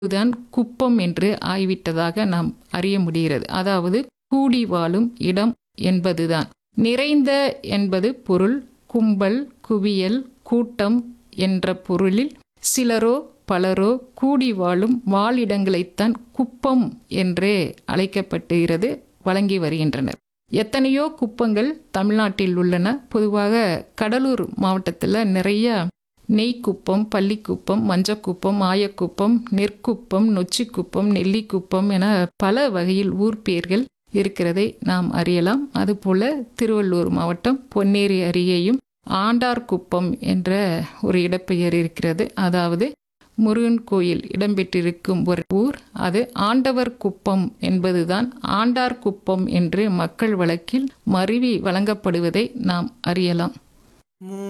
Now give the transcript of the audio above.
தான் குப்பம் என்று ஆய்விட்டதாக நாம் அறிய முடிகிறது அதாவது கூடி வாழும் இடம் என்பதுதான் நிறைந்த என்பது பொருள் கும்பல் குவியல் கூட்டம் என்ற பொருளில் சிலரோ பலரோ கூடி வாழும் வாழிடங்களைத்தான் குப்பம் என்றே அழைக்கப்பட்டுகிறது வழங்கி வருகின்றனர் எத்தனையோ குப்பங்கள் தமிழ்நாட்டில் உள்ளன பொதுவாக கடலூர் மாவட்டத்தில் நிறைய நெய்க்குப்பம் பள்ளிக்குப்பம் மஞ்சக்குப்பம் ஆயக்குப்பம் நெற்குப்பம் நொச்சிக்குப்பம் நெல்லிக்குப்பம் என பல வகையில் ஊர் பெயர்கள் இருக்கிறதை நாம் அறியலாம் அதுபோல திருவள்ளூர் மாவட்டம் பொன்னேரி அருகேயும் ஆண்டார்குப்பம் என்ற ஒரு இடப்பெயர் இருக்கிறது அதாவது முருகன் கோயில் இடம்பெற்றிருக்கும் ஒரு ஊர் அது ஆண்டவர் குப்பம் என்பதுதான் ஆண்டார் குப்பம் என்று மக்கள் வழக்கில் மருவி வழங்கப்படுவதை நாம் அறியலாம்